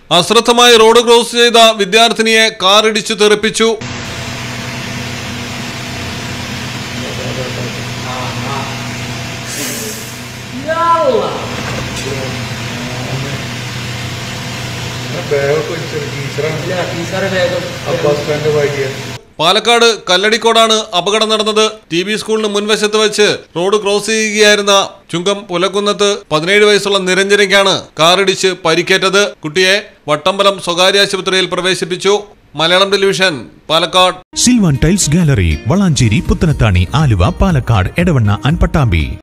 അശ്രദ്ധമായി road cross ചെയ്ത വിദ്യാർത്ഥിനിയെ കാറിടിച്ചു തെറിപ്പിച്ചു ബാഗൊക്കെ വെച്ചൊരു ടീച്ചറാണ് ഇല്ല ടീച്ചറെ വേഗം അബ്ബാസ് ഖാന്റെ ഭാര്യ പാലക്കാട് കല്ലടിക്കോടാണ് അപകടം നടന്നത് ടി ബി സ്കൂളിന് മുൻവശത്ത് വെച്ച് റോഡ് ക്രോസ് ചെയ്യുകയായിരുന്ന ചുങ്കം പുലക്കുന്നത്ത് പതിനേഴ് വയസ്സുള്ള നിരഞ്ജനയ്ക്കാണ് കാറിടിച്ച് പരിക്കേറ്റത് കുട്ടിയെ വട്ടമ്പലം സ്വകാര്യ ആശുപത്രിയിൽ പ്രവേശിപ്പിച്ചു Malayalam television Palakkad Silvan tiles gallery Valanchery Puthanathani Aluva Palakkad Edavanna and Pattambi